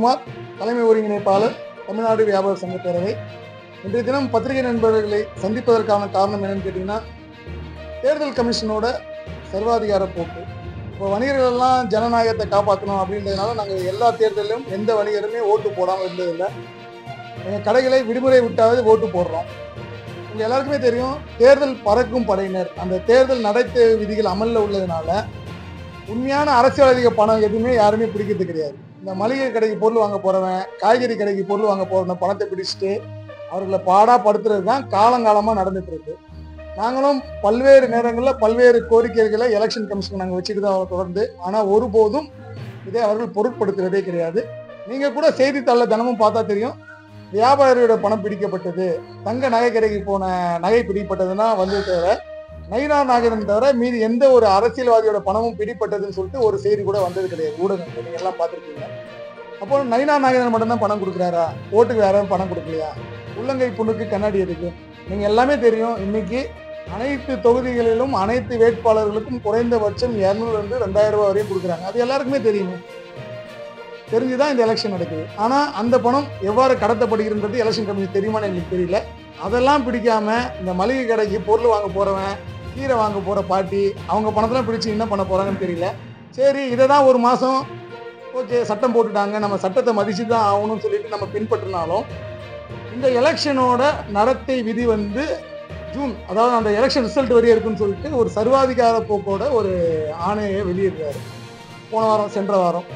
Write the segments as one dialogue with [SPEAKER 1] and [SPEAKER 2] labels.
[SPEAKER 1] ஜெயக்குமார் தலைமை ஒருங்கிணைப்பாளர் தமிழ்நாடு வியாபார சங்க பேரவை இன்றைய தினம் பத்திரிகை நண்பர்களை சந்திப்பதற்கான காரணம் என்னன்னு கேட்டிங்கன்னா தேர்தல் கமிஷனோட சர்வாதிகார போக்கு இப்போ வணிகர்கள் எல்லாம் ஜனநாயகத்தை காப்பாற்றணும் அப்படின்றதுனால நாங்கள் எல்லா தேர்தலிலும் எந்த வணிகருமே ஓட்டு போடாமல் இருந்ததில்லை எங்கள் கடைகளை விடுமுறை விட்டாவது ஓட்டு போடுறோம் உங்கள் எல்லாருக்குமே தெரியும் தேர்தல் பறக்கும் படையினர் அந்த தேர்தல் நடத்தை விதிகள் அமலில் உள்ளதுனால உண்மையான அரசியல்வாதிக பணம் எதுவுமே யாருமே பிடிக்கிறது கிடையாது இந்த மளிகை கடைக்கு பொருள் வாங்க போறவன் காய்கறி கடைக்கு பொருள் வாங்க போறவன் பணத்தை பிடிச்சிட்டு அவர்களை பாடா படுத்துறது தான் காலங்காலமாக நடந்துட்டு இருக்கு நாங்களும் பல்வேறு நேரங்களில் பல்வேறு கோரிக்கைகளை எலெக்ஷன் கமிஷன் நாங்கள் வச்சுட்டு தான் அவரை தொடர்ந்து ஆனால் ஒருபோதும் இதை அவர்கள் பொருட்படுத்துறதே கிடையாது நீங்கள் கூட செய்தித்தாளில் தினமும் பார்த்தா தெரியும் வியாபாரியோட பணம் பிடிக்கப்பட்டது தங்க நகை கடைக்கு போன நகை பிடிப்பட்டதுன்னா வந்து தவிர நயினா நாகரன் தவிர மீதி எந்த ஒரு அரசியல்வாதியோட பணமும் பிடிப்பட்டதுன்னு சொல்லிட்டு ஒரு செய்தி கூட வந்தது கிடையாது ஊடகங்கள் நீங்க எல்லாம் பார்த்துருக்கீங்க அப்போ நயினா நாகரன் மட்டும்தான் பணம் கொடுக்குறாரா ஓட்டுக்கு வேற யாரும் பணம் கொடுக்கலையா உள்ளங்கை புண்ணுக்கு கண்ணாடி இருக்கு நீங்க எல்லாமே தெரியும் இன்னைக்கு அனைத்து தொகுதிகளிலும் அனைத்து வேட்பாளர்களுக்கும் குறைந்தபட்சம் இரநூறுல இருந்து ரெண்டாயிரம் ரூபாய் வரையும் கொடுக்குறாங்க அது எல்லாருக்குமே தெரியும் தெரிஞ்சுதான் இந்த எலெக்ஷன் நடக்குது ஆனா அந்த பணம் எவ்வாறு கடத்தப்படுகிறது எலெக்ஷன் கமிஷன் தெரியுமான்னு எங்களுக்கு தெரியல அதெல்லாம் பிடிக்காம இந்த மளிகை கடைக்கு பொருள் வாங்க போறவன் கீரை வாங்க போற பாட்டி அவங்க பணத்தெல்லாம் பிடிச்சு என்ன பண்ண போறாங்கன்னு தெரியல சரி இதை தான் ஒரு மாசம் ஓகே சட்டம் போட்டுட்டாங்க நம்ம சட்டத்தை மதிச்சு தான் ஆகணும்னு சொல்லிட்டு நம்ம பின்பற்றினாலும் இந்த எலெக்ஷனோட நடத்தை விதி வந்து ஜூன் அதாவது அந்த எலெக்ஷன் ரிசல்ட் வரையும் இருக்குன்னு சொல்லிட்டு ஒரு சர்வாதிகார போக்கோட ஒரு ஆணையை வெளியிடுறாரு போன வாரம் சென்ற வாரம்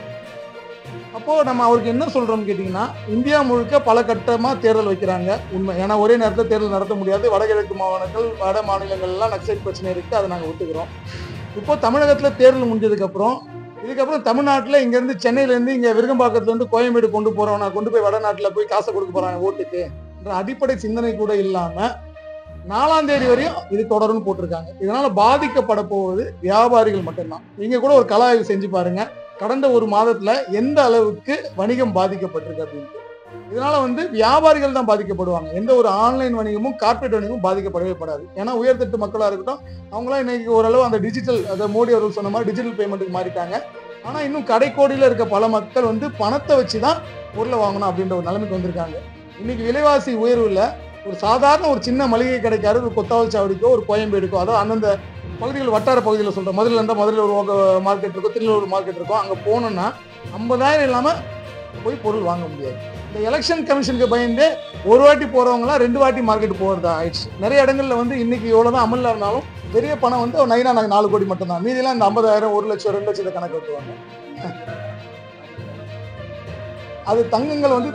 [SPEAKER 1] அப்போ நம்ம அவருக்கு என்ன சொல்றோம்னு கேட்டிங்கன்னா இந்தியா முழுக்க பல கட்டமா தேர்தல் வைக்கிறாங்க உண்மை ஏன்னா ஒரே நேரத்தில் தேர்தல் நடத்த முடியாது வடகிழக்கு மாநிலங்கள் வட மாநிலங்கள்லாம் நக்சலைட் பிரச்சனை இருக்கு அதை நாங்கள் ஒத்துக்கிறோம் இப்போ தமிழகத்தில் தேர்தல் முடிஞ்சதுக்கு அப்புறம் இதுக்கப்புறம் தமிழ்நாட்டில் இங்கேருந்து சென்னையிலேருந்து இங்கே விருகம்பாக்கத்துலேருந்து கோயம்பேடு கொண்டு போகிறோம் நான் கொண்டு போய் வடநாட்டில் போய் காசை கொடுக்க போகிறாங்க ஓட்டுக்கு என்ற அடிப்படை சிந்தனை கூட இல்லாமல் நாலாம் தேதி வரையும் இது தொடரும்னு போட்டிருக்காங்க இதனால பாதிக்கப்பட போவது வியாபாரிகள் மட்டும்தான் நீங்க கூட ஒரு கல ஆய்வு செஞ்சு பாருங்க கடந்த ஒரு மாதத்துல எந்த அளவுக்கு வணிகம் பாதிக்கப்பட்டிருக்கு அப்படின்ட்டு இதனால வந்து வியாபாரிகள் தான் பாதிக்கப்படுவாங்க எந்த ஒரு ஆன்லைன் வணிகமும் கார்ப்பரேட் வணிகமும் பாதிக்கப்படவே படாது ஏன்னா உயர்தட்டு மக்களா இருக்கட்டும் அவங்களாம் இன்னைக்கு ஓரளவு அந்த டிஜிட்டல் அதை மோடி அவர்கள் சொன்ன மாதிரி டிஜிட்டல் பேமெண்ட்டுக்கு மாறிட்டாங்க ஆனா இன்னும் கடைக்கோடியில இருக்க பல மக்கள் வந்து பணத்தை வச்சு தான் பொருளை வாங்கணும் அப்படின்ற ஒரு நிலைமைக்கு வந்திருக்காங்க இன்னைக்கு விலைவாசி உயர்வுல ஒரு சாதாரண ஒரு சின்ன மளிகை கடைக்காரர் ஒரு கொத்தாவல் சாவடிக்கோ ஒரு கோயம்பேடுக்கோ அதாவது அந்தந்த பகுதிகள் வட்டார பகுதியில் சொல்கிறேன் மதுரையில் இருந்தால் மதுரையில் ஒரு மார்க்கெட் இருக்கும் திருநெல்வேலி ஒரு மார்க்கெட் இருக்கும் அங்கே போனோம்னா ஐம்பதாயிரம் இல்லாமல் போய் பொருள் வாங்க முடியாது இந்த எலெக்ஷன் கமிஷனுக்கு பயந்து ஒரு வாட்டி போகிறவங்களாம் ரெண்டு வாட்டி மார்க்கெட் போகிறதா ஆயிடுச்சு நிறைய இடங்கள்ல வந்து இன்னைக்கு எவ்வளோ தான் அமலில் இருந்தாலும் பெரிய பணம் வந்து ஒரு நைனா நாங்கள் நாலு கோடி மட்டும்தான் மீதிலாம் இந்த ஐம்பதாயிரம் ஒரு லட்சம் ரெண்டு லட்சத்தை கணக்கு வைக்குவாங்க அது தங்கங்கள் வந்து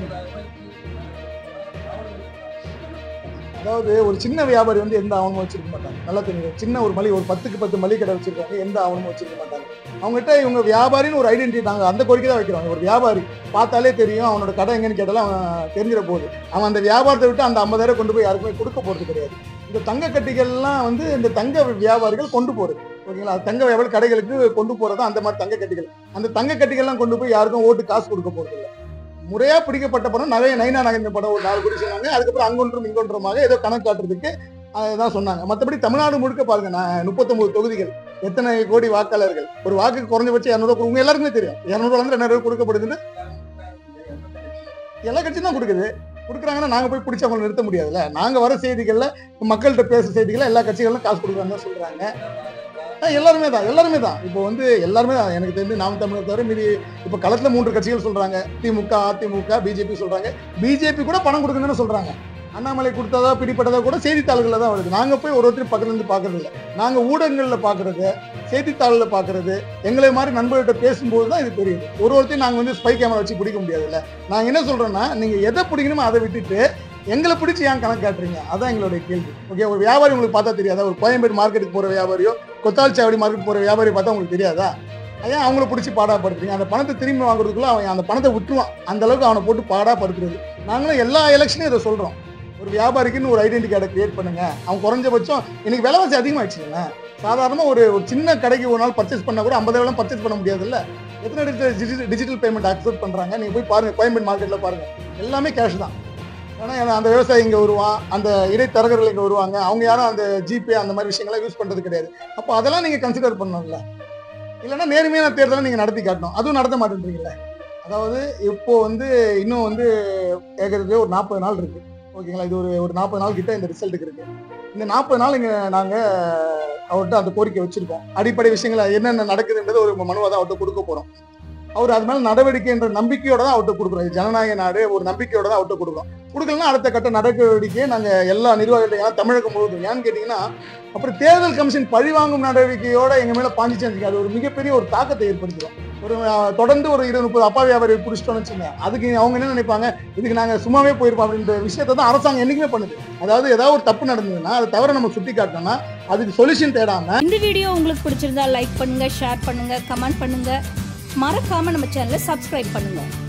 [SPEAKER 1] அதாவது ஒரு சின்ன வியாபாரி வந்து எந்த ஆவணமும் வச்சிருக்க மாட்டாங்க நல்லா தெரியும் சின்ன ஒரு மளிகை ஒரு பத்துக்கு பத்து மளிகை கடை வச்சிருக்காங்க எந்த ஆவணமும் வச்சிருக்க மாட்டாங்க அவங்ககிட்ட இவங்க வியாபாரின்னு ஒரு ஐடென்டிட்டி நாங்கள் அந்த கோரிக்கை தான் வைக்கிறோம் ஒரு வியாபாரி பார்த்தாலே தெரியும் அவனோட கடை எங்கன்னு கேட்டாலும் அவன் தெரிஞ்சிட போகுது அவன் அந்த வியாபாரத்தை விட்டு அந்த ஐம்பதாயிரம் கொண்டு போய் யாருக்குமே கொடுக்க போறது கிடையாது இந்த தங்க கட்டிகள்லாம் வந்து இந்த தங்க வியாபாரிகள் கொண்டு போறது ஓகேங்களா தங்க வியாபாரி கடைகளுக்கு கொண்டு போறது அந்த மாதிரி தங்க கட்டிகள் அந்த தங்க கட்டிகள்லாம் கொண்டு போய் யாருக்கும் ஓட்டு காசு கொடுக்க போறது இல்லை முறையா பிடிக்கப்பட்ட படம் நகைய நைனா நகைந்த படம் ஒரு நாலு கோடி சொன்னாங்க அதுக்கப்புறம் அங்கொன்றும் இங்கொன்றுமாக ஏதோ கணக்கு காட்டுறதுக்கு அதுதான் சொன்னாங்க மற்றபடி தமிழ்நாடு முழுக்க பாருங்க நான் முப்பத்தொன்பது தொகுதிகள் எத்தனை கோடி வாக்காளர்கள் ஒரு வாக்குக்கு குறைஞ்சபட்சம் இரநூறுவா உங்க எல்லாருக்குமே தெரியும் இரநூறுவா இருந்து ரெண்டாயிரம் கொடுக்கப்படுதுன்னு எல்லா கட்சியும் தான் கொடுக்குது கொடுக்குறாங்கன்னா நாங்க போய் பிடிச்சி அவங்களை நிறுத்த முடியாதுல்ல நாங்க வர செய்திகள்ல மக்கள்கிட்ட பேசுற செய்திகளை எல்லா கட்சிகளும் காசு கொடுக்குறாங்க சொல்றாங்க ஆ, எல்லாருமே தான் எல்லாருமே தான் இப்போ வந்து எல்லாருமே தான் எனக்கு தெரிஞ்சு நாம் தமிழர் தவிர மீதி இப்போ களத்துல மூன்று கட்சிகள் சொல்றாங்க திமுக அதிமுக பிஜேபி சொல்றாங்க பிஜேபி கூட பணம் கொடுக்குங்கன்னு சொல்றாங்க அண்ணாமலை கொடுத்ததா பிடிப்பட்டதா கூட செய்தித்தாள்களில் தான் வருது நாங்க போய் ஒரு ஒருத்தர் பக்கத்துல இருந்து பாக்குறது இல்லை நாங்க ஊடகங்கள்ல பாக்குறது செய்தித்தாளில் பாக்குறது எங்களை மாதிரி நண்பர்கிட்ட பேசும்போது தான் இது தெரியுது ஒரு ஒருத்தையும் நாங்க வந்து ஸ்பை கேமரா வச்சு பிடிக்க முடியாதுல்ல நாங்க என்ன சொல்றோம்னா நீங்க எதை பிடிக்கணுமோ அதை விட்டுட்டு எங்களை பிடிச்சி ஏன் கணக்கு காட்டுறீங்க அதான் எங்களுடைய கேள்வி ஓகே ஒரு வியாபாரி உங்களுக்கு பார்த்தா தெரியாதா ஒரு கோயம்பேடு மார்க்கெட்டுக்கு போற வியாபாரியோ கொத்தால்சாவடி மார்க்கெட் போற வியாபாரி பார்த்தா உங்களுக்கு தெரியாதா ஏன் அவங்கள பிடிச்சி பாடாப்படுத்துறீங்க அந்த பணத்தை திரும்பி வாங்குறதுக்குள்ள அவன் அந்த பணத்தை விட்டுருவான் அந்த அளவுக்கு அவனை போட்டு பாடாப்படுத்துறது நாங்களும் எல்லா எலெக்ஷனையும் இதை சொல்றோம் ஒரு வியாபாரிக்குன்னு ஒரு ஐடென்டி கார்டை கிரியேட் பண்ணுங்க அவன் குறைஞ்சபட்சம் இன்னைக்கு விலைவாசி அதிகமாகிடுச்சுங்க சாதாரணமாக ஒரு ஒரு சின்ன கடைக்கு ஒரு நாள் பர்ச்சேஸ் பண்ணா கூட ஐம்பதாயிரம் பர்ச்சேஸ் பண்ண முடியாதுல்ல எத்தனை டிஜிட்டல் டிஜிட்டல் பேமெண்ட் அக்செப்ட் பண்றாங்க நீங்க போய் பாருங்க கோயம்பேடு மார்க்கெட்ல பாருங்க எல்லாமே கேஷ் தான் ஏன்னா அந்த விவசாயி இங்க வருவான் அந்த இடைத்தரகர்கள் இங்க வருவாங்க அவங்க யாரும் அந்த ஜிபே அந்த மாதிரி விஷயங்கள்லாம் யூஸ் பண்றது கிடையாது அப்போ அதெல்லாம் நீங்க கன்சிடர் பண்ணணும்ல இல்லைன்னா நேர்மையான தேர்தலை நீங்க நடத்தி காட்டணும் அதுவும் நடத்த மாட்டேன்றீங்கல்ல அதாவது இப்போ வந்து இன்னும் வந்து கேட்கறதுக்கு ஒரு நாற்பது நாள் இருக்கு ஓகேங்களா இது ஒரு ஒரு நாற்பது நாள் கிட்ட இந்த ரிசல்ட்டுக்கு இருக்கு இந்த நாற்பது நாள் இங்க நாங்க அவர்கிட்ட அந்த கோரிக்கை வச்சிருக்கோம் அடிப்படை விஷயங்கள் என்னென்ன நடக்குதுன்றது ஒரு மனுவை தான் அவர்கிட்ட கொடுக்க போறோம் அவர் அது மேல நடவடிக்கை என்ற நம்பிக்கையோட தான் அவர்கிட்ட கொடுக்குறோம் இது ஜனநாயக நாடு ஒரு நம்பிக்கையோட தான் அவர்கிட்ட கொடுக்குறோம் கொடுக்கலன்னா அடுத்த கட்ட நடவடிக்கையை நாங்க எல்லா நிர்வாகிகள் ஏன்னா தமிழகம் முழுவதும் ஏன்னு கேட்டீங்கன்னா அப்புறம் தேர்தல் கமிஷன் பழிவாங்கும் நடவடிக்கையோட எங்க மேல பாஞ்சிச்சு அது ஒரு மிகப்பெரிய ஒரு தாக்கத்தை ஏற்படுத்திடும் ஒரு அஹ், தொடர்ந்து ஒரு இருபது முப்பது அப்பா வியாபாரி பிடிச்சிட்டோம்னு வச்சுங்க அதுக்கு அவங்க என்ன நினைப்பாங்க இதுக்கு நாங்க சும்மாவே போயிருப்போம் அப்படின்ற விஷயத்தை தான் அரசாங்கம் என்னைக்குமே பண்ணுது அதாவது ஏதாவது ஒரு தப்பு நடந்ததுன்னா அதை தவிர நம்ம சுட்டி காட்டணும்னா அதுக்கு சொல்யூஷன் தேடாம
[SPEAKER 2] இந்த வீடியோ உங்களுக்கு பிடிச்சிருந்தா லைக் பண்ணுங்க ஷேர் பண்ணுங்க கமெண்ட் பண்ணுங்க மறக்காம நம்ம சேனலை சப்ஸ்கிரைப் பண்ணுங்க